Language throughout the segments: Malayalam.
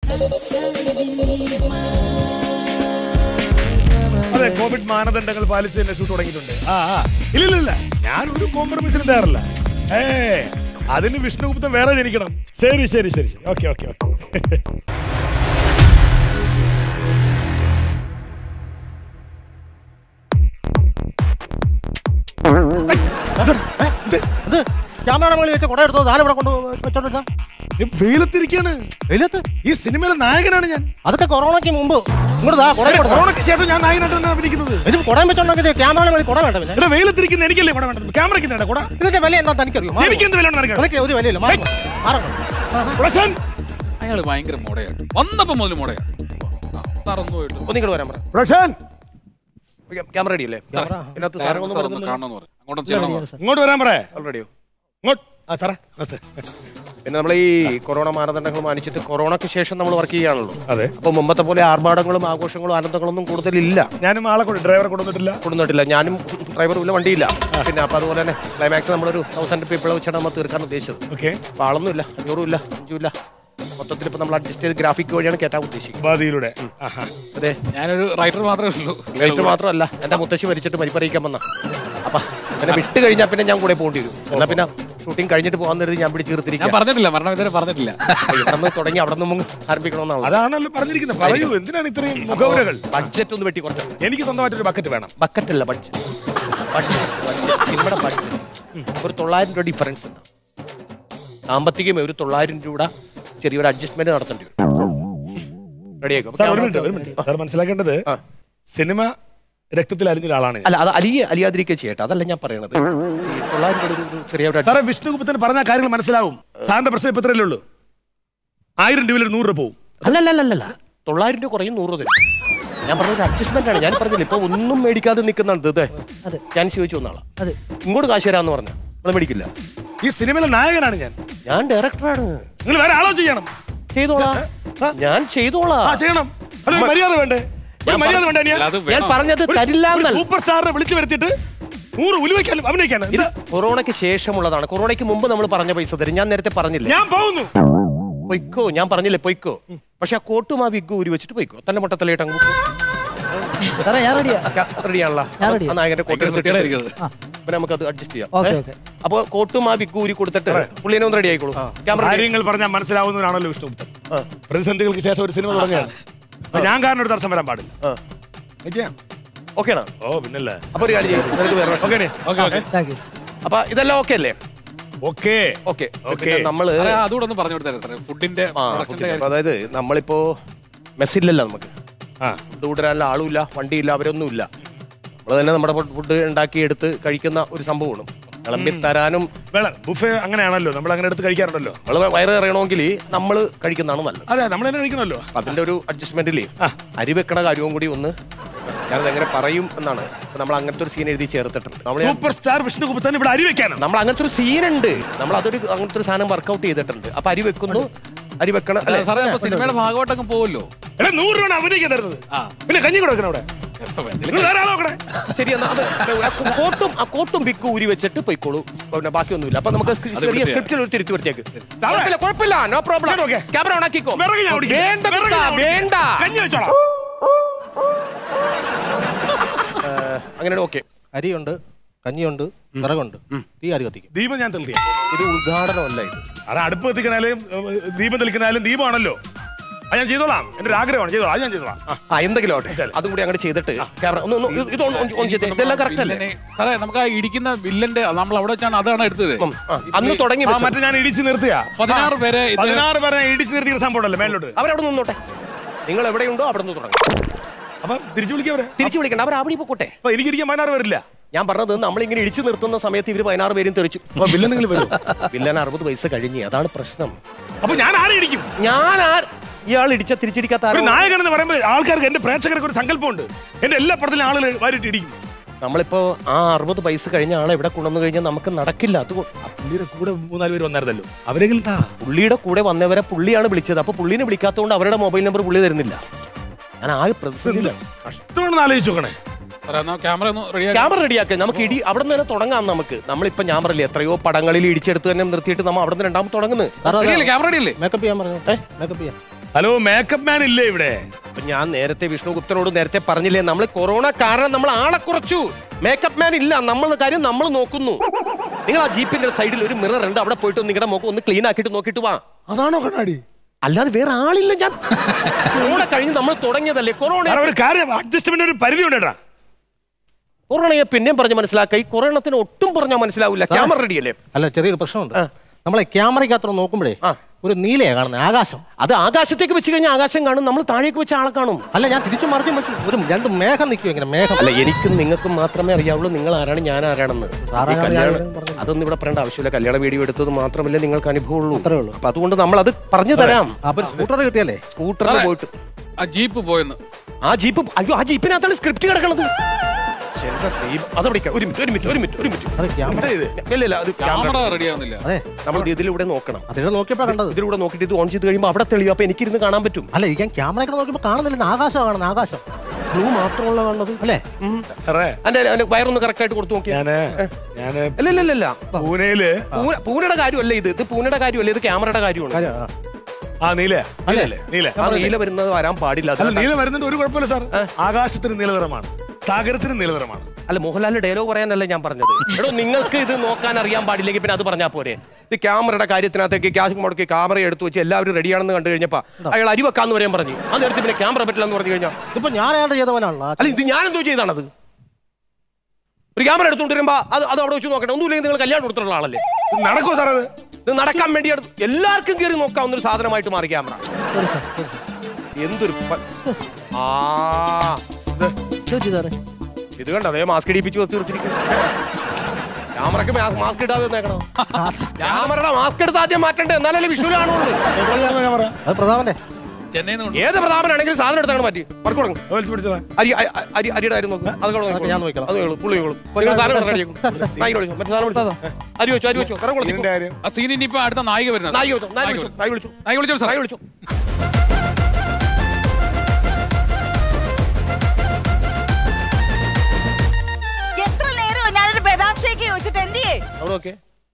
അതെ കോവിഡ് മാനദണ്ഡങ്ങൾ പാലിച്ച് തന്നെ ഷൂട്ട് തുടങ്ങിയിട്ടുണ്ട് ആ ആ ഇല്ല ഇല്ല ഇല്ല ഞാൻ ഒരു കോംപ്രമൈസിന് തയ്യാറല്ല ഏ അതിന് വിഷ്ണുഗുപ്തൻ വേറെ ജനിക്കണം ശരി ശരി ശരി ശരി ഓക്കെ ഓക്കെ ഓക്കെ ഇത് ക്യാമറയുടെ മുകളിൽ വെച്ച് കുട എടുത്തോ ഞാനിവിടെ കൊണ്ട് വെച്ചോണ്ടിരുന്ന വെയിലത്തിരിക്കാണ് വെയിലത്ത് ഈ സിനിമയിലെ നായകനാണ് ഞാൻ അതൊക്കെ കൊറോണയ്ക്ക് മുമ്പ് ഇങ്ങോട്ട് ദാ കുട കൊടുത്തോ കൊറോണയ്ക്ക് ശേഷം ഞാൻ നായകനായിട്ട് തന്നെ അഭിനയിക്കുന്നത് ഇത് കുടയും വെച്ചോണ്ടെങ്കിൽ ക്യാമറയുടെ മുകളിൽ കുട വേണ്ട പിന്നെ എടാ വെയിലത്തിരിക്കുന്ന എനിക്കല്ലേ ഇവിടെ വേണ്ടത് ക്യാമറയ്ക്ക് നേടാ കൂടാ ഇതൊക്കെ വില എന്താ തനിക്കറിയോ മാറ്. എനിക്ക് എന്ത് വില നടക്കണം നിനക്ക് ഒരു വിലയില്ല മാറ്. മാറണം. ആ, ആ. പ്രൊഡക്ഷൻ അയാള് ഭയങ്കര മോടയാണ് വന്നപ്പോ മുതൽ മോടയാണ് മറന്നു പോയിട്ട് ഒന്നിങ്ങോട്ട് വരാൻ പറ പ്രൊഡക്ഷൻ ക്യാമറ റെഡി അല്ലേ ഇതിനകത്ത് സാർ സാധനങ്ങളൊന്നും ഒന്ന് വരുന്നില്ല കാണണമെന്ന് പറഞ്ഞു അങ്ങോട്ടും ചെയ്യണം ഇങ്ങോട്ട് വരാൻ പറ ഓൾറെഡിയോ ഇങ്ങോട്ട് ആ സാറേ നമസ്തേ പിന്നെ നമ്മൾ ഈ കൊറോണ മാനദണ്ഡങ്ങൾ മാനിച്ചിട്ട് കൊറോണയ്ക്ക് ശേഷം നമ്മൾ വർക്ക് ചെയ്യുകയാണല്ലോ അതെ അപ്പൊ മുമ്പത്തെ പോലെ ആർഭാടങ്ങളും ആഘോഷങ്ങളും ആനന്ദങ്ങളൊന്നും കൂടുതലില്ല ഞാനും ആളെ കൊണ്ട് ഡ്രൈവറെ കൊണ്ടുവന്നിട്ടില്ല കൊടുന്നിട്ടില്ല ഞാനും ഡ്രൈവറും ഇല്ല വണ്ടിയില്ല പിന്നെ അപ്പൊ അതുപോലെ തന്നെ ക്ലൈമാക്സ് നമ്മളൊരു തൗസൻഡ് പീപ്പിളെ വെച്ചാണ് നമ്മൾ തീർക്കാൻ ഉദ്ദേശിച്ചത് ഓക്കെ അപ്പൊ ആളൊന്നുമില്ല അഞ്ഞൂറും ഇല്ല അഞ്ചും ഇല്ല മൊത്തത്തിൽ ഇപ്പൊ നമ്മൾ അഡ്ജസ്റ്റ് ചെയ്ത് ഗ്രാഫിക് വഴിയാണ് കേട്ടാൻ ഉദ്ദേശിക്കുന്നത് ഉപാധിയിലൂടെ ആഹാ അതെ ഞാനൊരു റൈറ്റർ മാത്രമേ ഉള്ളൂ ലൈറ്റ് മാത്രമല്ല എന്റെ മുത്തശ്ശി മരിച്ചിട്ട് മരിപ്പറിയിക്കാൻ വന്ന അപ്പൊ അങ്ങനെ വിട്ട് കഴിഞ്ഞാൽ പിന്നെ ഞാൻ കൂടെ പോകേണ്ടി വരും എന്നാ പിന്നെ ഷൂട്ടിംഗ് കഴിഞ്ഞിട്ട് പോകാൻ കരുതി ഞാൻ പിടിച്ച് ഞാൻ തീർത്തിരിക്കാം പറഞ്ഞിട്ടില്ല മരണം ഇതുവരെ പറഞ്ഞിട്ടില്ല ഇവിടെ നിന്ന് തുടങ്ങി അവിടെ നിന്ന് ആരംഭിക്കണമെന്നാണ് അതാണല്ലോ പറഞ്ഞിരിക്കുന്നത് പറയൂ എന്തിനാണ് ഇത്രയും മുഖവുരകൾ ബഡ്ജറ്റ് ഒന്ന് വെട്ടി കുറച്ച് എനിക്ക് സ്വന്തമായിട്ടൊരു ബക്കറ്റ് വേണം ബക്കറ്റ് അല്ല ബഡ്ജറ്റ് സിനിമയുടെ ബഡ്ജറ്റ് ഒരു തൊള്ളായിരം രൂപ ഡിഫറൻസ് ഉണ്ട് സാമ്പത്തികമേ ഒരു തൊള്ളായിരം രൂപ ചെറിയൊരു അഡ്ജസ്റ്റ്മെന്റ് നടത്തേണ്ടി വരും റെഡിയാക്കും സാർ ഒരു മിനിറ്റ് ഒരു മിനിറ്റ് സാർ മനസ്സിലാക്കേണ്ടത് ആ. സിനിമ രക്തത്തിൽ അലിഞ്ഞ ഒരാളാണ് ഞാൻ. അല്ല അത് അലിയെ അലിയാതിരിക്കുക ചെയ്യട്ടെ അതല്ല ഞാൻ പറയണത് ഈ തൊള്ളായിരം രൂപ ഒരു ഒരു ചെറിയ ഒരു സാറേ വിഷ്ണുഗുപ്തൻ പറഞ്ഞ കാര്യങ്ങൾ മനസ്സിലാവും സാറിന്റെ പ്രശ്നം ഇപ്പൊ ഇത്രയല്ലേ ഉള്ളൂ ആയിരം രൂപയിൽ ഒരു നൂറ് രൂപ പോവും അല്ലല്ലല്ലല്ല തൊള്ളായിരം രൂപ കുറയും നൂറ് തരും ഞാൻ പറഞ്ഞത് അഡ്ജസ്റ്റ്മെന്റ് ആണ് ഞാൻ പറഞ്ഞില്ല ഇപ്പൊ ഒന്നും മേടിക്കാതെ നിൽക്കുന്നുണ്ട് ഇതേ ഞാൻ ചോദിച്ചു വന്നാളാ ഇങ്ങോട്ട് കാശ് തരാന്ന് പറഞ്ഞ നമ്മൾ മേടിക്കില്ല ഈ സിനിമയിലെ നായകനാണ് ഞാൻ ഞാൻ ഡയറക്ടറാണ് നിങ്ങൾ വേറെ ആളോ ചെയ്യണം ചെയ്തോളാ ഞാൻ ചെയ്തോളാ ആ ചെയ്യണം അല്ല, ഒരു മര്യാദ വേണ്ടേ ഒരു മര്യാദ വേണ്ടേ അനിയാ? അല്ല, അത് ഞാൻ വേണം. പറഞ്ഞത് തരില്ല ഒരു എന്നല്ല സൂപ്പർ സ്റ്റാറിനെ വിളിച്ചു വരുത്തിയിട്ട് നൂറ് ഉലുവയ്ക്കാനും അഭിനയിക്കാനും ഇത് എന്താ? കൊറോണയ്ക്ക് ശേഷമുള്ളതാണ് കൊറോണയ്ക്ക് മുമ്പ് നമ്മൾ പറഞ്ഞ പൈസ തരും ഞാൻ നേരത്തെ പറഞ്ഞില്ലേ ഞാൻ പോകുന്നു പൊയ്ക്കോ ഞാൻ പറഞ്ഞില്ലേ പൊയ്ക്കോ പക്ഷെ ആ കോട്ടും ആ വിഗ് ഊരി വെച്ചിട്ട് പൊയ്ക്കോ തന്നെ മുട്ടത്തലയിട്ട് അങ്ങ് സാറേ ഞാൻ റെഡിയാ റെഡിയാണല്ലോ ഞാൻ ready. ആ നായകന്റെ കോട്ട് ഭയങ്കര എടുത്തിട്ട് വൃത്തികേടായിരിക്കും പിന്നെ നമുക്കത് അഡ്ജസ്റ്റ് ചെയ്യാം ഓക്കെ ഏ? ഓക്കെ അപ്പൊ കോട്ടും ആ വിഗ് ഊരി കൊടുത്തിട്ട് പുള്ളിനെ ഒന്ന് റെഡി ആയിക്കോളൂ ക്യാമറ കാര്യങ്ങൾ പറഞ്ഞാൽ മനസ്സിലാവുന്നവരാണല്ലോ വിഷ്ണുഗുപ്തൻ പ്രതിസന്ധികൾക്ക് ശേഷം ഒരു സിനിമ തുടങ്ങുകയാണ് അപ്പൊ ഞാൻ കാരണം ഒരു തടസ്സം വരാൻ പാടില്ല അത് ചെയ്യാം ഓക്കേണോ ഓ പിന്നല്ലേ അപ്പൊ ഒരു കാര്യം ചെയ്യും നിനക്ക് വേറെ okay okay okay thank you അപ്പൊ ഇതെല്ലാം ഓക്കെ അല്ലേ ഓക്കെ ഓക്കെ Okay. നമ്മള് സാറേ, അതുകൂടെ ഒന്ന് പറഞ്ഞു കൊടുത്തരാം സാറേ ഫുഡിന്റെ ആ, പ്രൊഡക്ഷന്റെ അപ്പൊ അതായത് നമ്മളിപ്പോ മെസ്സില്ലല്ലോ നമുക്ക് ആ ഫുഡ് കൊണ്ടുവരാനുള്ള ആളുമില്ല വണ്ടിയില്ല അവരൊന്നുമില്ല നമ്മൾ തന്നെ നമ്മുടെ ഫുഡ് ഉണ്ടാക്കി എടുത്ത് കഴിക്കുന്ന ഒരു സംഭവമാണ് വിളമ്പി തരാനും വേണം ബുഫേ അങ്ങനെയാണല്ലോ നമ്മൾ അങ്ങനെ എടുത്ത് കഴിക്കാറുണ്ടല്ലോ നമ്മൾ വയറ് അറിയണമെങ്കിൽ നമ്മൾ കഴിക്കുന്നതാണ് നല്ലത് അതെ നമ്മൾ തന്നെ കഴിക്കണമല്ലോ അപ്പൊ അതിന്റെ ഒരു അഡ്ജസ്റ്റ്മെന്റിൽ അരി വെക്കണ കാര്യവും കൂടി ഒന്ന് ഞാനത് എങ്ങനെ പറയും എന്നാണ് അപ്പൊ നമ്മൾ അങ്ങനത്തെ ഒരു സീൻ എഴുതി ചേർത്തിട്ടുണ്ട് നമ്മൾ സൂപ്പർ സ്റ്റാർ വിഷ്ണുഗുപ്തൻ ഇവിടെ അരി വെക്കാനാണ് നമ്മൾ അങ്ങനത്തെ ഒരു സീൻ ഉണ്ട് നമ്മൾ അതൊരു അങ്ങനത്തെ ഒരു സാധനം വർക്കൗട്ട് ചെയ്തിട്ടുണ്ട് അപ്പൊ അരി വെക്കുന്നു അരി വെക്കണം അല്ല അല്ലേ സാറേ അപ്പൊ സിനിമയുടെ ഭാഗമായിട്ടങ്ങ് പോവല്ലോ എടാ നൂറ് രൂപ അഭിനയിക്കാൻ തരുന്നത് ആ. പിന്നെ കഞ്ഞി കൂടെ വെക്കണം അവിടെ നിങ്ങൾ വേറെ ആളോ നോക്കണേ ശരി എന്നാ അത് ആ കോട്ടും ആ കോട്ടും പിക്ക് ഊരി വെച്ചിട്ട് പോയിക്കോളൂ പിന്നെ ബാക്കിയൊന്നുമില്ല അപ്പൊ നമുക്ക് ചെറിയ വൃത്തിയാ. സ്ക്രിപ്റ്റിൽ ഒരു തിരുത്തി വൃത്തിയാക്ക് സാറേ. കുഴപ്പമില്ല കുഴപ്പമില്ല നോ പ്രോബ്ലം ഞാൻ ഓക്കേ. ക്യാമറ ഓൺ ആക്കിക്കോ വിറക് ഞാൻ ഓടിക്കാം. വേണ്ട വിറക് കുട്ടാ, ഞാൻ ഓടിക്കാം. വേണ്ട കഞ്ഞി വെച്ചോളാം അങ്ങനെ ഓക്കെ അരിയുണ്ട് കഞ്ഞിയുണ്ട് വിറകുണ്ട് തീ അരി കത്തിക്കും ദീപം ഞാൻ തെളിയ ഇത് ഉദ്ഘാടനമല്ല ഇത് അത് അടുപ്പ് കത്തിക്കണാലും ഏഹ്, ദീപം തെളിക്കണാലും ദീപമാണല്ലോ അത് ഞാൻ ചെയ്തോളാം എന്റെ ഒരു ആഗ്രഹമാണ് ചെയ്തോളാം അത് ഞാൻ ചെയ്തോളാം ആ, ആ എന്തെങ്കിലും ആവട്ടെ അതും കൂടി അങ്ങോട്ട് ചെയ്തിട്ട് ക്യാമറ ഒന്ന് ഒന്ന് ഇത് on- on- on ചെയ്തേ. ഇതെല്ലാം കറക്റ്റ് അല്ലേ വില്ലനെ- സാറേ നമുക്ക് ആ ഇടിക്കുന്ന വില്ലന്റെ നമ്മൾ അവിടെ വെച്ചാണ് അതാണ് എടുത്തത് ഉം, ആ, അന്ന് തുടങ്ങി ആ, വെച്ചത്. മറ്റേ ഞാൻ ഇടിച്ച് നിർത്തിയാ പതിനാറ് പേരെ ഇത് പതിനാറ് പേരെ ഞാൻ ഇടിച്ച് നിർത്തിയ സംഭവം ഉണ്ടല്ലോ മേലോട്ട് അവരവിടെ നിന്നോട്ടെ നിങ്ങൾ എവിടെയുണ്ടോ അവിടെ നിന്ന് തുടങ്ങും അപ്പൊ തിരിച്ചു വിളിക്കവരെ തിരിച്ചു വിളിക്കണ്ട അവർ അവിടെ പൊക്കോട്ടെ അപ്പൊ എനിക്ക് ഇരിക്കാൻ പതിനാറ് പേരില്ല ഞാൻ പറഞ്ഞത് നമ്മളിങ്ങനെ ഇടിച്ചു നിർത്തുന്ന സമയത്ത് ഇവര് പതിനാറ് പേരും തെറിച്ചു അപ്പൊ വില്ലെന്നെങ്കിലും വരും വില്ലൻ അറുപത് വയസ്സ് കഴിഞ്ഞ് അതാണ് പ്രശ്നം അപ്പൊ ഞാൻ ആരെ ഇടിക്കും ഞാൻ ആ ഇയാൾ ഇടിച്ച തിരിച്ചിടിക്കാത്ത ഒരു ആരോ- നായകൻ എന്ന് പറയുമ്പോൾ ആൾക്കാർക്ക് എന്റെ പ്രേക്ഷകർക്ക് ഒരു സങ്കല്പമുണ്ട് എന്റെ എല്ലാ പടത്തിലും ആളുകൾ വാരിട്ട് ഇടിക്കും നമ്മളിപ്പോ ആ അറുപത് വയസ്സ് കഴിഞ്ഞ ആളെ ഇവിടെ കൊണ്ടുവന്നു കഴിഞ്ഞാൽ നമുക്ക് നടക്കില്ല അത് കൊ- ആ പുള്ളിയുടെ കൂടെ മൂന്നാല് പേര് വന്നായിരുന്നല്ലോ അവരെങ്കിലും താ പുള്ളിയുടെ കൂടെ വന്നവരെ പുള്ളിയാണ് വിളിച്ചത് അപ്പൊ പുള്ളിനെ വിളിക്കാത്തതുകൊണ്ട് അവരുടെ മൊബൈൽ നമ്പർ പുള്ളി തരുന്നില്ല ഞാൻ ആകെ പ്രതിസന്ധിയിലാണ് കഷ്ടമാണെന്ന് ആലോചിച്ച് നോക്കണേ സാറേ, എന്നാ ക്യാമറ ഒന്ന് റെഡിയാക്കി ക്യാമറ റെഡിയാക്കി നമുക്ക് ഇടി അവിടെ നിന്ന് തന്നെ തുടങ്ങാം നമുക്ക് നമ്മളിപ്പോ ഞാൻ പറയില്ല എത്രയോ പടങ്ങളിൽ ഇടിച്ചെടുത്ത് തന്നെ നിർത്തിയിട്ട് നമ്മൾ അവിടെ നിന്ന് രണ്ടാമത് തുടങ്ങുന്നത് റെഡിയല്ലേ ക്യാമറ റെഡിയല്ലേ മേക്കപ്പ് ചെയ്യാൻ പറഞ്ഞു മേക്കപ്പ് ചെയ്യാം ഹലോ മേക്കപ്പ് മാൻ ഇല്ലേ ഇവിടെ അപ്പൊ ഞാൻ നേരത്തെ വിഷ്ണുഗുപ്തനോട് നേരത്തെ പറഞ്ഞില്ലേ നമ്മൾ കൊറോണ കാരണം നമ്മൾ ആളെ കുറച്ചു മേക്കപ്പ് മാൻ ഇല്ല നമ്മൾ കാര്യം നമ്മൾ നോക്കുന്നു നിങ്ങൾ ആ ജീപ്പിന്റെ സൈഡിൽ ഒരു മിറർ ഉണ്ട് അവിടെ പോയിട്ട് നിങ്ങളുടെ മുഖം ഒന്ന് ക്ലീൻ ആക്കിയിട്ട് നോക്കിയിട്ട് വാ അതാണോ കണ്ണാടി അല്ലാതെ വേറെ ആളില്ല ഞാൻ കൊറോണ കഴിഞ്ഞ് നമ്മൾ തുടങ്ങിയതല്ലേ കൊറോണ സാറേ, ഒരു കാര്യം അഡ്ജസ്റ്റ്മെന്റ് ഒരു പരിധി ഉണ്ടേട്ടാ കൊറോണയെ പിന്നെയും പറഞ്ഞ് മനസ്സിലാക്കുക ഈ കൊറോണത്തിന് ഒട്ടും പറഞ്ഞാൽ മനസ്സിലാവില്ല ക്യാമറ റെഡി അല്ലേ അല്ല ചെറിയൊരു പ്രശ്നമുണ്ട് നമ്മളെ ക്യാമറയ്ക്കകത്ത് നോക്കുമ്പോഴേ ആ. ഒരു നീലയാ കാണുന്നത് ആകാശം അത് ആകാശത്തേക്ക് വെച്ച് കഴിഞ്ഞാൽ ആകാശം കാണും നമ്മൾ താഴേക്ക് വെച്ച ആളെ കാണും അല്ല ഞാൻ തിരിച്ചു മറിച്ചും വെച്ചു ഒരു രണ്ട് മേഘം നിൽക്കും ഇങ്ങനെ മേഘം അല്ല എനിക്കും നിങ്ങൾക്കും മാത്രമേ അറിയാവുള്ളൂ നിങ്ങൾ ആരാണ് ഞാൻ ആരാണെന്ന് സാറാണ് ഈ കല്യാണം ഞാൻ പറഞ്ഞത്. അതൊന്നും ഇവിടെ പറയേണ്ട ആവശ്യമില്ല കല്യാണ വീഡിയോ എടുത്തത് മാത്രമല്ലേ നിങ്ങൾക്ക് അനുഭവമുള്ളൂ അത്രേ ഉള്ളൂ. അപ്പൊ അതുകൊണ്ട് നമ്മൾ അത് പറഞ്ഞു തരാം അപ്പൊ സ്കൂട്ടർ കിട്ടിയല്ലേ സ്കൂട്ടറിൽ പോയിട്ട് ആ ജീപ്പ് പോയെന്ന് ആ ജീപ്പ് അയ്യോ ആ ജീപ്പിനകത്താണ് സ്ക്രിപ്റ്റ് കിടക്കണത് ശരി, ദൈവം. അത് പിടിക്കാം ഒരു മിനിറ്റ് ഒരു മിനിറ്റ് ഒരു മിനിറ്റ് ഒരു മിനിറ്റ് അത് ക്യാമറ ഇല്ല ഇല്ല അത് ക്യാമറ റെഡി ആവുന്നില്ല അതെ നമ്മൾ ഇതിലൂടെ നോക്കണം അതിവിടെ നോക്കിയപ്പോ കണ്ടത് ഇതിലൂടെ നോക്കിയിട്ട് ഇത് ഓൺ ചെയ്ത് കഴിയുമ്പോൾ അവിടെ തെളിയും അപ്പൊ എനിക്കിരുന്ന് കാണാൻ പറ്റും അല്ല ഇത് ഞാൻ ക്യാമറയ്ക്ക് നോക്കിയപ്പോ കാണുന്നില്ല ആകാശം കാണുന്നത് ആകാശം ബ്ലൂ മാത്രമുള്ള കാണുന്നത് അല്ലേ സാറേ എന്റെ എന്റെ വയറൊന്ന് കറക്റ്റ് ആയിട്ട് കൊടുത്തു നോക്കിയാ ഞാന് ഞാന് അല്ല ഇല്ല ഇല്ല ഇല്ല പൂനെയില് പൂന- പൂനയുടെ കാര്യമല്ല ഇത് ഇത് പൂനയുടെ കാര്യമല്ല ഇത് ക്യാമറയുടെ കാര്യമാണ് കാര്യം, ആ. ആ നീല നീലല്ലേ നീല ആ നീല വരുന്നത് വരാൻ പാടില്ല അത് അല്ല നീല വരുന്നുണ്ട് ഒരു കുഴപ്പമില്ല സാർ ആകാശത്തിന് നീലനിറമാണ് സാഗരത്തിന് നീലനിറമാണ് അല്ല മോഹൻലാലിന്റെ ഡയലോഗ് പറയാനല്ല ഞാൻ പറഞ്ഞത് എടോ നിങ്ങൾക്ക് ഇത് നോക്കാൻ അറിയാൻ പാടില്ലെങ്കിൽ പിന്നെ അത് പറഞ്ഞാൽ പോരെ ഇത് ക്യാമറയുടെ കാര്യത്തിനകത്തേക്ക് ക്യാഷ് മുടക്കി ക്യാമറ എടുത്തു വെച്ച് എല്ലാവരും റെഡിയാണെന്ന് കണ്ടു കഴിഞ്ഞപ്പോ അയാൾ അരി വെക്കാന്ന് പറയാൻ പറഞ്ഞു അത് നേരത്തെ പിന്നെ ക്യാമറ പറ്റില്ല എന്ന് പറഞ്ഞു കഴിഞ്ഞാൽ ഇതിപ്പോ ഞാൻ ഏതാണ്ട് ചെയ്ത പോലെയാണല്ലോ അല്ല ഇത് ഞാൻ എന്തോ ചെയ്താണത് ഒരു ക്യാമറ എടുത്തുകൊണ്ട് വരുമ്പോ അത് അത് അവിടെ വെച്ച് നോക്കട്ടെ ഒന്നുമില്ലെങ്കിൽ നിങ്ങൾ കല്യാണം കൊടുത്തിട്ടുള്ള ആളല്ലേ ഇത് നടക്കുമോ സാർ അത് ഇത് നടക്കാൻ വേണ്ടി എടുത്ത് എല്ലാവർക്കും കയറി നോക്കാവുന്ന ഒരു സാധനമായിട്ട് മാറി ക്യാമറ ശരി സാർ, ശരി സാർ. എന്തൊരു പ- ആ ഇത് കണ്ടോ അതേ മാസ്ക് ഇടിപ്പിച്ച് വെച്ച് തീർച്ചിരിക്കുന്നു ക്യാമറക്ക് മാസ്ക് ഇടാതെ വന്നേക്കണോ ക്യാമറയുടെ മാസ്ക് എടുത്ത് ആദ്യം മാറ്റണ്ടേ എന്നാലല്ലേ വിഷുവിൽ കാണുള്ളൂ എവിടെയാണ് ക്യാമറ അത് പ്രധാനന്റെ ചെന്നൈന്ന് കൊണ്ട് ഏത് പ്രതാപനാണെങ്കിലും സാധനം എടുത്താണ് മാറ്റി പറക്കു തുടങ്ങും വലിച്ചു പിടിച്ചതാ അരി അ- അ- അരി അരിയുടെ കാര്യം നോക്കുക അത് അതൊക്കെ ഞാൻ നോക്കിക്കോളാം. അത് പുള്ളി നോക്കിക്കോളും. നിങ്ങൾ സാധനം റെഡിയാക്കും നായിക വിളിച്ചോ മറ്റേ സാധനം വിളിച്ചോ അരി വെച്ചോ അരി വെച്ചോ കറ ഇതിന്റെ കൊളുത്തി കാര്യം ആ സീൻ ഇനിയിപ്പോ അടുത്ത നായിക വരുന്നത് നായിക വിളിച്ചോ നായിക വിളിച്ചോ നായിക വിളിച്ചോ നായിക വിളിച്ചോ സാർ നായിക വിളിച്ചോ എത്ര നേരമോ ഞാനൊരു ബദാം ഷേക്ക് ചോദിച്ചിട്ട് എന്തിയേ അവിടെ ഓക്കെ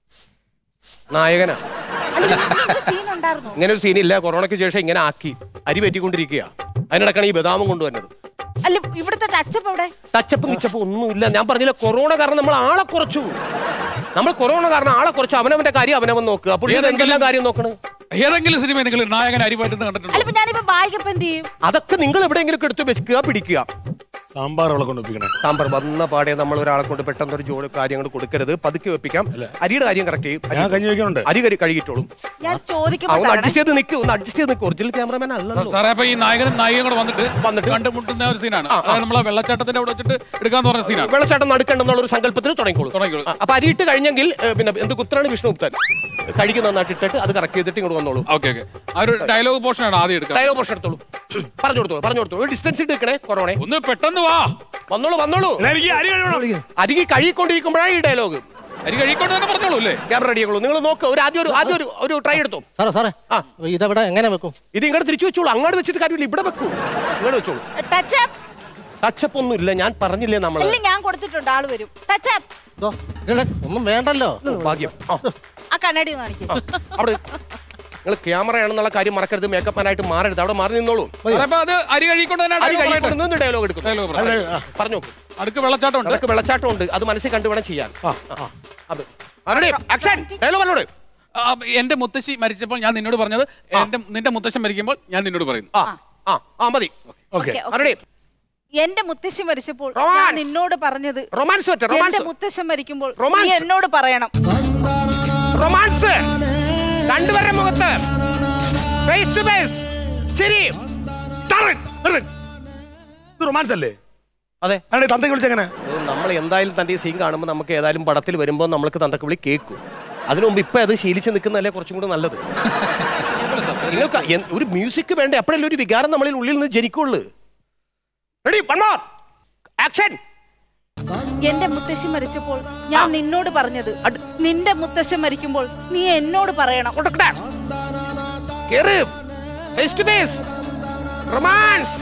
നായകനാ സീൻ ഉണ്ടായിരുന്നു ഇങ്ങനെ ഒരു സീനില്ല കൊറോണയ്ക്ക് ശേഷം ഇങ്ങനെ ആക്കി അരി പറ്റിക്കൊണ്ടിരിക്കുക അതിനിടക്കാണ് ഈ ബദാമും കൊണ്ടുവന്നത് അല്ല ഇവിടുത്തെ ടച്ചപ്പ് അവിടെ ടച്ചപ്പും കിച്ചപ്പും ഒന്നുമില്ല ഞാൻ പറഞ്ഞില്ല കൊറോണ കാരണം നമ്മൾ ആളെ കുറച്ചു നമ്മൾ കൊറോണ കാരണം ആളെ കുറച്ചു അവനവന്റെ കാര്യം അവനവൻ നോക്കുക അപ്പോൾ ഇത് എന്തെല്ലാം കാര്യം നോക്കണ് ഏതെങ്കിലും സിനിമ നിങ്ങൾ നായകൻ അരി പറ്റുന്ന കണ്ടിട്ടുണ്ടോ അല്ല ഇപ്പൊ ഞാനിപ്പോ ബായിക്കപ്പോ എന്ത് ചെയ്യും അതൊക്കെ നിങ്ങൾ എവിടെയെങ്കിലും എടുത്ത് വെക്കുക പിടിക്കുക സാമ്പാർ അവളെ കൊണ്ട് ഒപ്പിക്കണേ സാമ്പാർ വന്ന പാടെ നമ്മൾ ഒരാളെ കൊണ്ട് പെട്ടെന്ന് ഒരു ജോലി കാര്യങ്ങൾ കൊടുക്കരുത് പതുക്കെ വെപ്പിക്കാം അരിയുടെ കാര്യം കറക്റ്റ് ചെയ്യും ഞാൻ കഞ്ഞി വെക്കുന്നുണ്ട് അരി കരി കഴുകിട്ടോളും ഞാൻ ആ, ചോദിക്കുമ്പോ ഒന്ന് തരണേ. അഡ്ജസ്റ്റ് ചെയ്ത് നിൽക്കും ഒന്ന് അഡ്ജസ്റ്റ് ചെയ്ത് നിൽക്കും ഒറിജിനൽ ക്യാമറമാൻ അല്ലല്ലോ സാറേ അപ്പൊ ഈ നായകനും നായികയും കൂടെ വന്നിട്ട് വന്നിട്ട് കണ്ടുമുട്ടുന്ന ഒരു സീനാണ് അതായത് നമ്മളെ വെള്ളച്ചാട്ടത്തിന്റെ അവിടെ വെച്ചിട്ട് എടുക്കാന്ന് പറഞ്ഞ സീനാണ് വെള്ളച്ചാട്ടം നടുക്കണ്ടെന്നുള്ള ഒരു സങ്കല്പത്തിൽ തുടങ്ങിക്കോളൂ തുടങ്ങിക്കോളൂ. ആ, അപ്പൊ അരിയിട്ട് കഴിഞ്ഞെങ്കിൽ ഏ, പിന്നെ എന്ത് കുത്താണ് വിഷ്ണുഗുപ്തൻ കഴുകി നന്നായിട്ട് ഇട്ടിട്ട് അത് കറക്റ്റ് ചെയ്തിട്ട് ഇങ്ങോട്ട് വന്നോളൂ ഓക്കെ ഓക്കെ ആ ഒരു ഡയലോഗ് പോർഷൻ ആണ് ആദ്യം എടുക്കുക ഡയലോഗ് പോർഷൻ എടുത്തോളൂ പറഞ്ഞു കൊടുത്തോളൂ പറഞ്ഞു കൊടുത്തോളൂ ഡിസ്റ്റൻസ് ഇട്ട് നിൽക്കണേ കൊറോണേ ഒന്ന് പെട്ടെന്ന് വാ വന്നോളൂ വന്നോളൂ എടാ, എനിക്ക് അരി കഴിയണം അരികെ കഴുകിക്കൊണ്ടിരിക്കുമ്പോഴാണ് ഈ ഡയലോഗ് അരി കഴിക്കൊണ്ട് തന്നെ പറഞ്ഞോളൂ അല്ലേ ക്യാമറ റെഡിയാക്കുള്ളൂ നിങ്ങൾ നോക്ക് ഒരു ആദ്യം ഒരു ആദ്യം ഒരു ഒരു ട്രൈ എടുത്തോ സാറേ സാറേ ആ. ഇതെവിടെ എങ്ങനെ വെക്കും ഇത് ഇങ്ങോട്ട് തിരിച്ചു വെച്ചോളൂ അങ്ങോട്ട് വെച്ചിട്ട് കാര്യമില്ല ഇവിടെ വെക്കൂ ഇങ്ങോട്ട് വെച്ചോളൂ ടച്ചപ്പ് ടച്ചപ്പ് ഒന്നും ഇല്ല ഞാൻ പറഞ്ഞില്ലേ നമ്മള് ഇല്ല ഞാൻ കൊടുത്തിട്ടുണ്ട് ആള് വരും ടച്ചപ്പ് ഇതോ, ഇതിടെ ഒന്നും വേണ്ടല്ലോ ഭാഗ്യം ആ, ആ കണ്ണാടി ഒന്ന് കാണിക്കും അവിടെ നിങ്ങൾ ക്യാമറ ആണെന്നുള്ള കാര്യം മറക്കരുത് മേക്കപ്പ് മാനായിട്ട് മാറരുത് അവിടെ മാറി നിന്നോളൂ സാറേ, അപ്പൊ അത് അരി കഴിക്കൊണ്ട് തന്നെ അരി dialogue കഴിക്കൊണ്ട് പറയട്ടെ. നിന്ന് ഡയലോഗ് എടുക്കും Dialogue പറ. പറഞ്ഞു നോക്ക് അടുക്ക് വെള്ളച്ചാട്ടം ഉണ്ട് അതൊക്കെ വെള്ളച്ചാട്ടം ഉണ്ട് അത് മനസ്സിൽ കണ്ടു വേണം ചെയ്യാൻ ആ, അത് ആരുടെ ആക്ഷൻ ഡയലോഗ് പറഞ്ഞോട് ആ, എന്റെ മുത്തശ്ശി മരിച്ചപ്പോൾ ഞാൻ നിന്നോട് പറഞ്ഞത് എന്റെ നിന്റെ മുത്തശ്ശൻ മരിക്കുമ്പോൾ ഞാൻ നിന്നോട് പറയുന്നു ആ ആ ആ മതി ഓക്കെ ഓക്കേ, ഓക്കേ. ആരുടെ എന്റെ മുത്തശ്ശി മരിച്ചപ്പോൾ റൊമാൻസ്. ഞാൻ നിന്നോട് പറഞ്ഞത് റൊമാൻസ് പറ്റ എന്റെ റൊമാൻസ് മുത്തശ്ശൻ മരിക്കുമ്പോൾ റൊമാൻസ്. നീ എന്നോട് പറയണം റൊമാൻസ് രണ്ടുപേരുടെ മുഖത്ത് ഫേസ് ടു ഫേസ് ശരി സാറേ, നിർത്ത്. ഇത് റൊമാൻസ് അല്ലേ അതെ അതെ തന്തയ്ക്ക് വിളിച്ചെങ്ങനെ നമ്മൾ എന്തായാലും തന്റെ സീൻ കാണുമ്പോൾ നമുക്ക് ഏതായാലും പടത്തിൽ വരുമ്പോൾ നമ്മൾക്ക് തന്തക്ക് വിളി കേൾക്കും അതിനു മുമ്പ് ഇപ്പൊ അത് ശീലിച്ച് നിൽക്കുന്നതല്ലേ കുറച്ചും കൂടെ നല്ലത് നിങ്ങൾക്ക് എൻ- ഒരു മ്യൂസിക് വേണ്ട അപ്പോഴല്ലേ ഒരു വികാരം നമ്മളിൽ ഉള്ളിൽ നിന്ന് ജനിക്കുള്ളൂ റെഡി വൺ മോർ ആക്ഷൻ എന്റെ മുത്തശ്ശി മരിച്ചപ്പോൾ ഞാൻ നിന്നോട് പറഞ്ഞത് നിന്റെ മുത്തശ്ശൻ മരിക്കുമ്പോൾ നീ എന്നോട് പറയണം കേറ് ഫേസ് ടു ഫേസ് റൊമാൻസ്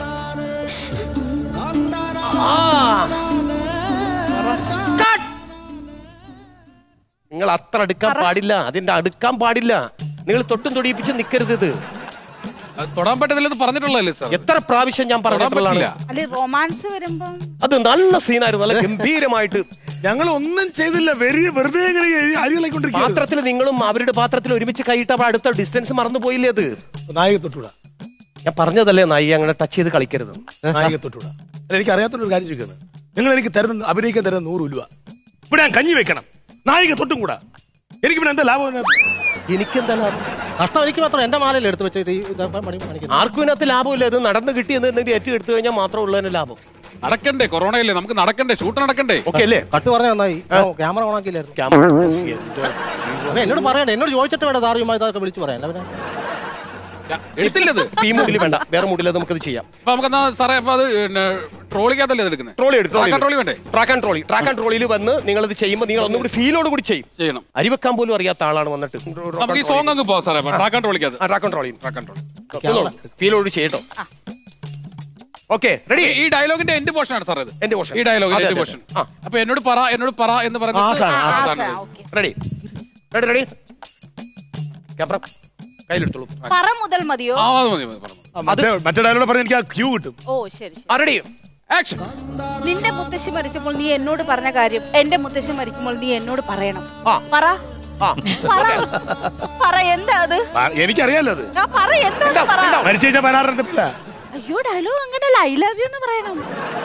നിങ്ങൾ അത്ര അടുക്കാൻ പാടില്ല അതിന്റെ അടുക്കാൻ പാടില്ല നിങ്ങൾ തൊട്ടും തൊടിയിപ്പിച്ച് നിൽക്കരുത് ഇത് അത് തൊടാൻ പറ്റത്തില്ലെന്ന് പറഞ്ഞിട്ടുള്ളതല്ലേ സാർ എത്ര പ്രാവശ്യം ഞാൻ തൊടാൻ പറഞ്ഞിട്ടുള്ളതാണ് പറ്റില്ല അല്ലെ റൊമാൻസ് വരുമ്പം അത് നല്ല സീനായിരുന്നു നല്ല ഗംഭീരമായിട്ട് ഞങ്ങൾ ഒന്നും ചെയ്തില്ല വെറിയ വെറുതെ ഇങ്ങനെ അരികളായിക്കൊണ്ടിരിക്കുക പാത്രത്തിൽ നിങ്ങളും അവരുടെ പാത്രത്തിൽ ഒരുമിച്ച് കൈയിട്ട് അപ്പോൾ അടുത്ത ഡിസ്റ്റൻസ് മറന്നു പോയില്ലേ അത് നായിക തൊട്ടുവിടാ ഞാൻ പറഞ്ഞതല്ലേ നായി അങ്ങനെ ടച്ച് ചെയ്ത് കളിക്കരുത് നായിക തൊട്ടുവിടാ അല്ല, എനിക്ക് അറിയാത്തൊരു കാര്യം ചോദിക്കുന്നത് നിങ്ങൾ എനിക്ക് തരുന്ന അഭിനയിക്കാൻ തരുന്ന നൂറ് രൂപ ഇവിടെ ഞാൻ കഞ്ഞി വെക്കണം നായിക തൊട്ടും കൂടാ എനിക്ക് പിന്നെ എന്താ ലാഭം ഇതിനകത്ത്? എനിക്കെന്താ ലാഭം കഷ്ടം എനിക്ക് മാത്രം എന്റെ മാലയിൽ എടുത്ത് വെച്ചിട്ട് ഈ ഇത് പണി കാണിക്കുന്നത് ആർക്കും ഇതിനകത്ത് ലാഭമില്ല ഇത് നടന്ന് കിട്ടിയെന്ന് എന്തെങ്കിലും ഏറ്റു എടുത്തു കഴിഞ്ഞാൽ മാത്രം ഉള്ളതിന് ലാഭം നടക്കണ്ടേ കൊറോണയല്ലേ നമുക്ക് നടക്കണ്ടേ ഷൂട്ട് നടക്കണ്ടേ ഓക്കെ അല്ലേ കട്ട് പറഞ്ഞ നന്നായി ക്യാമറ ഓണാക്കിയില്ലായിരുന്നു ക്യാമറ അപ്പൊ എന്നോട് പറയണ്ട എന്നോട് ചോദിച്ചിട്ട് വേണ്ട സാറിയുമായി ഇതൊക്കെ വിളിച്ചു പറയാൻ അല്ല പിന്നെ എടുത്തില്ലത് ഈ മൂഡിൽ വേണ്ട വേറെ മൂഡിൽ നമുക്കത് ചെയ്യാം അപ്പൊ നമുക്കെന്നാ സാറേ അപ്പൊ അത് ട്രോളിക്കകത്തല്ലേ എടുക്കുന്നത് ട്രോളി എടുക്കും ട്രോളി വേണ്ടേ track and trolley track and ട്രോളിയിൽ വന്ന് നിങ്ങൾ ഇത് ചെയ്യുമ്പോൾ നിങ്ങൾ ഒന്നും കൂടി ഫീലോട് കൂടി ചെയ്യും ചെയ്യണം അരിവെക്കാൻ പോലും അറിയാത്ത ആളാണ് വന്നിട്ട് നമുക്ക് ഈ സോങ് അങ്ങ് പോവാം സാറേ ട്രാക്ക് ആൻഡ് ട്രോളിക്കകത്ത് track and trolley track and trolley ഫീലോട് ചെയ്യട്ടോ ഓക്കെ റെഡി ഈ ഡയലോഗിന്റെ എന്റെ പോർഷൻ ആണ് സാർ ഇത് എന്റെ portion. ഈ ഡയലോഗിന്റെ അതെ, എന്റെ അതെ. പോർഷൻ ആ. അപ്പൊ എന്നോട് പറ എന്നോട് പറ എന്ന് ആ പറയുന്നത് സാധനം, ആ ആ ആ, സാധനം. Okay. Ready ready ready camera കയ്യിലെടുത്തോളൂ പറ മുതൽ മതിയോ ആ അത് മതി മതി പറഞ്ഞു ആ, മറ്റേ മറ്റേ ഡയലോഗ് പറഞ്ഞ എനിക്ക് ആ ക്യൂ കിട്ടും ഓ ശരി ശരി ആ റെഡി ആക്ഷൻ നിന്റെ മുത്തശ്ശി മരിച്ചപ്പോൾ നീ എന്നോട് പറഞ്ഞ കാര്യം എന്റെ മുത്തശ്ശി മരിക്കുമ്പോൾ നീ എന്നോട് പറയണം ആ. പറ ആ പറ പറ എന്താ അത് ആ, എനിക്കറിയാലോ അത് ആ, പറ എന്താ പറ മരിച്ചു കഴിഞ്ഞാൽ പതിനാറിനത്തില്ല അയ്യോ ഡയലോഗ് അങ്ങനല്ല ഐ ലവ് യു എന്ന് പറയണം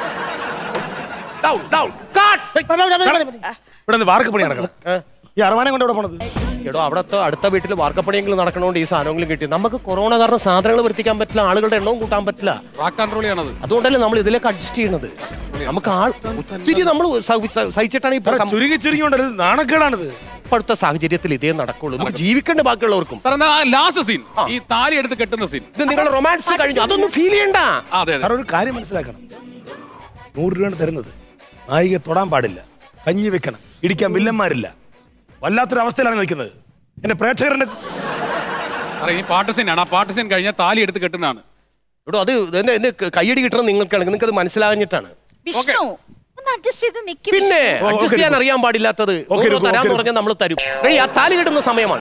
ഡൗൺ ഡൗൺ കാട്ട് ഇവിടെ നിന്ന് വാർക്ക് പണി നടക്കണം ഈ അറവാനെ കൊണ്ട് ഇവിടെ പോണത് എടോ അവിടത്തെ അടുത്ത വീട്ടിൽ വാർക്കപ്പണിയെങ്കിലും നടക്കണോണ്ട് ഈ സാധനങ്ങളും കിട്ടി നമുക്ക് കൊറോണ കാരണം സാധനങ്ങൾ വൃത്തിക്കാൻ പറ്റില്ല ആളുകളുടെ എണ്ണവും കൂട്ടാൻ പറ്റില്ല ട്രാക്ക് ആൻഡ് ട്രോളിയാണത് അതുകൊണ്ടല്ലേ നമ്മൾ ഇതിലേക്ക് അഡ്ജസ്റ്റ് ചെയ്യണത് നമുക്ക് ആൾ ഒത്തിരി നമ്മൾ സഹിച്ചിട്ടാണ് ഈ സാറേ, ചുരുങ്ങി ചുരുങ്ങി കൊണ്ടത് നാണക്കേടാണിത് ഇപ്പോഴത്തെ സാഹചര്യത്തിൽ ഇതേ നടക്കുള്ളൂ നമുക്ക് ജീവിക്കേണ്ട ബാക്കിയുള്ളവർക്കും സാർ എന്നാ ലാസ്റ്റ് സീൻ ഈ താലി എടുത്ത് കെട്ടുന്ന സീൻ ഇത് നിങ്ങളുടെ റൊമാൻസ് കഴിഞ്ഞു അതൊന്നും ഫീൽ ചെയ്യണ്ട അതെ അതെ സാർ ഒരു കാര്യം മനസ്സിലാക്കണം നൂറ് രൂപയാണ് തരുന്നത് നായിക തൊടാൻ പാടില്ല കഞ്ഞി വെക്കണം ഇടിക്കാൻ വില്ലന്മാരില്ല വല്ലാത്തൊരു അവസ്ഥയിലാണ് നിൽക്കുന്നത് എന്റെ പ്രേക്ഷകരുടെ സാറേ ഈ പാട്ട് സീനാണ് ആ പാട്ട് സീൻ കഴിഞ്ഞാൽ താലി എടുത്ത് കെട്ടുന്നതാണ് എടോ അത് എന്നെ എന്നെ കയ്യടി കിട്ടണം നിങ്ങൾക്കാണ് നിങ്ങൾക്ക് അത് മനസ്സിലാകഞ്ഞിട്ടാണ് വിഷ്ണു ഒന്ന് അഡ്ജസ്റ്റ് ചെയ്ത് നിൽക്കും പിന്നെ ഓ, അഡ്ജസ്റ്റ് ഓക്കേ, ചെയ്യാൻ അറിയാൻ പാടില്ലാത്തത് ഓക്കേ, നൂറ് ഓക്കേ, തരാന്ന് ഓക്കേ. പറഞ്ഞാൽ നമ്മൾ തരും എടീ, ആ താലി കിട്ടുന്ന സമയമാണ്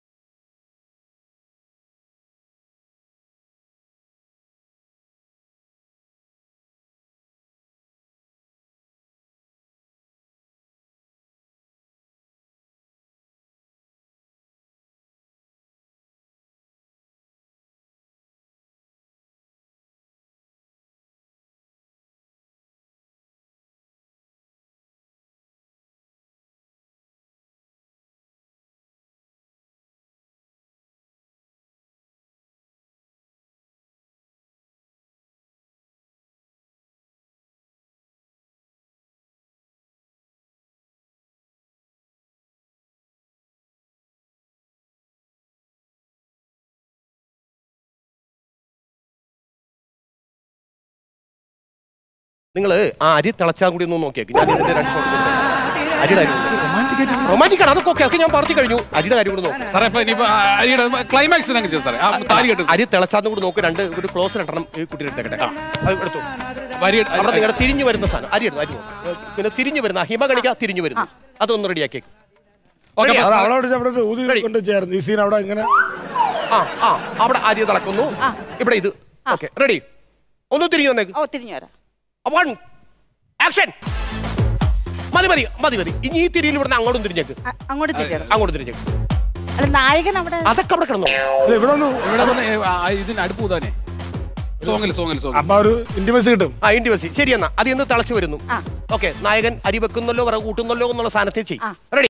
നിങ്ങൾ ആ അരി തിളച്ചാൽ കൂടി ഒന്ന് നോക്കിയേക്ക് ഞാൻ ഇതിന്റെ രണ്ട് ഷോട്ട് അരിയുടെ കാര്യം റൊമാൻറ്റിക് ആണ് അതൊക്കെ ഓക്കെ അതൊക്കെ ഞാൻ പറഞ്ഞു കഴിഞ്ഞു അരിയുടെ കാര്യം കൂടി നോക്ക് സാറേ ഇപ്പൊ ഇനിയിപ്പോ ആ അരിയുടെ ക്ലൈമാക്സ് അങ്ങ് ചെയ്തു സാറേ ആ താലി കെട്ട് അരി തിളച്ചാന്ന് കൂടി നോക്ക് രണ്ട് ഒരു ക്ലോസ് രണ്ടെണ്ണം ഈ കുട്ടി എടുത്തേക്കട്ടെ അത് എടുത്തു വരി അവിടെ നിങ്ങളുടെ തിരിഞ്ഞു വരുന്ന സാധനം അരി എടുത്തു അരി നോക്ക് പിന്നെ തിരിഞ്ഞു വരുന്ന ഹിമഗണിക തിരിഞ്ഞു വരുന്നു അതൊന്ന് റെഡിയാക്കിയേക്ക് ഓക്കെ അത് അവളോട് അവിടെ ഒരു ഊതി Ready. കൊണ്ട് ചേർന്ന് ഈ സീൻ അവിടെ ഇങ്ങനെ ആ ആ അവിടെ അരി തിളക്കുന്നു ഇവിടെ ഇത് ഓക്കെ റെഡി ഒന്ന് തിരിഞ്ഞു വന്നേക്ക് ഓ തിരിഞ്ഞു വരാം വൺ ആക്ഷൻ മതി മതി മതി മതി ഇനി ഈ തിരിയിൽ ഇവിടുന്ന് അങ്ങോട്ടും തിരിഞ്ഞേക്ക് അ- അങ്ങോട്ട് തിരിയണം അങ്ങോട്ട് തിരിഞ്ഞേക്ക് അല്ല നായകൻ അവിടെ അതൊക്കെ അവിടെ കിടന്നോ അല്ല, ഇവിടെ ഒന്ന് ഇവിടെ തന്നെ ഏ, ആ, ഇതിന് അടുപ്പ് കൂതാനേ സോങ്ങിൽ സോങ്ങിൽ സോങ്ങിൽ അപ്പൊ ഒരു ഇന്റിമസി കിട്ടും ആ ഇൻഡിവസി ശരി എന്നാ അത് ഇന്ന് തിളച്ചു വരുന്നു ആ. ഓക്കെ നായകൻ അരി വെക്കുന്നല്ലോ വിറക് കൂട്ടുന്നല്ലോ എന്നുള്ള സാധനത്തിൽ ആ. ചെയ്യും റെഡി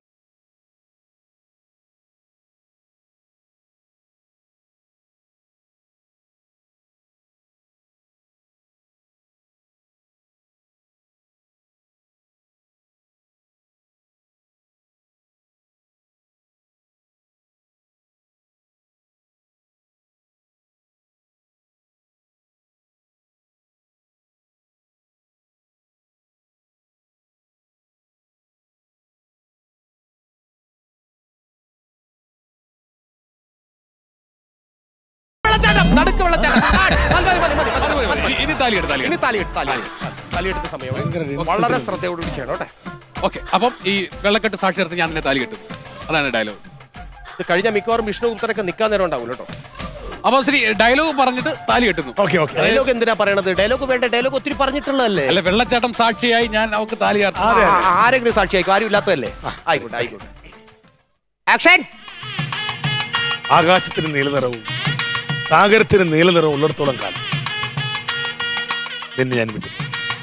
വെള്ളച്ചാട്ടം നടുക്ക് വെള്ളച്ചാട്ടം ആ, മതി, മതി, മതി, മതി, മതി, മതി, മതി. ഇനി താലി എടുത്ത് താലി ഇനി താലിയെടുത്ത് താലിയെടുത്ത് താലിയെടുത്ത സമയം വളരെ ശ്രദ്ധയോടുകൂടി ചെയ്യണം കേട്ടെ ഓക്കെ അപ്പം ഈ വെള്ളക്കെട്ട് സാക്ഷരത്ത് ഞാൻ നിന്നെ താലി കെട്ടും അതാണ് ഡയലോഗ് ഇത് കഴിഞ്ഞ മിക്കവാറും വിഷ്ണു ഗുപ്തനൊക്കെ നിൽക്കാൻ നേരം ഉണ്ടാവില്ല കേട്ടോ അപ്പൊ ശ്രീ ഡയലോഗ് പറഞ്ഞിട്ട് താലി കെട്ടുന്നു ഓക്കെ ഓക്കെ ഡയലോഗ് എന്തിനാ പറയണത് ഡയലോഗ് വേണ്ട ഡയലോഗ് ഒത്തിരി പറഞ്ഞിട്ടുള്ളതല്ലേ അല്ല വെള്ളച്ചാട്ടം സാക്ഷിയായി ഞാൻ അവക്ക് താലി കെട്ടുന്നു അതെ ആ, ആ, ആരെങ്കിലും സാക്ഷിയായിരിക്കും ആരും ഇല്ലാത്തതല്ലേ ആയിക്കോട്ടെ ആയിക്കോട്ടെ ആക്ഷൻ ആകാശത്തിന് നീലനിറവും സാഗരത്തിന് നീലനിറവും ഉള്ളിടത്തോളം കാലം നിന്നെ ഞാൻ വിട്ടു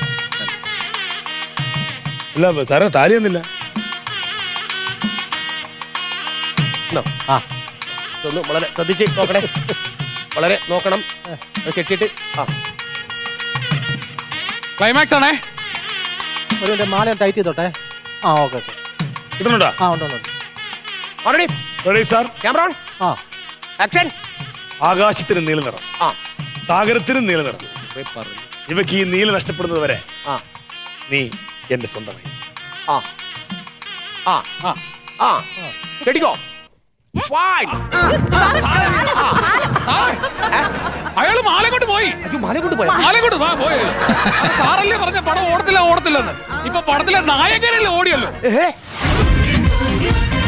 അല്ല സാറേ താലിയൊന്നുമില്ല ആ ഇതൊന്ന് വളരെ ശ്രദ്ധിച്ച് നോക്കണേ വളരെ നോക്കണം അത് കെട്ടിയിട്ട് ആ ക്ലൈമാക്സ് ആണേ ഒരു മിനിറ്റ് മാല ടൈറ്റ് ചെയ്തോട്ടെ ആ ഓക്കെ ഓക്കെ കിട്ടുന്നുണ്ടോ ആ ഉണ്ട് ഉണ്ട് ഉണ്ട്. Already ready sir camera on ആ ആക്ഷൻ ആകാശത്തിന് നീലനിറം ആ സാഗരത്തിനും നീലനിറം ഇപ്പൊ പറഞ്ഞു ഇവയ്ക്ക് ഈ നീല നഷ്ടപ്പെടുന്നത് വരെ ആ നീ എന്റെ സ്വന്തമായി ആ ആ ആ ആ കെട്ടിക്കോ Fine. അയാള് മാല കൊണ്ട് പോയി അയ്യോ മാല കൊണ്ട് പോയാ മാല കൊണ്ട് വാ പോയി അത് സാറല്ലേ പറഞ്ഞ പടം ഓടത്തില്ല ഓടത്തില്ലെന്ന് ഇപ്പൊ പടത്തിലെ നായകനല്ലേ ഓടിയല്ലോ ഏ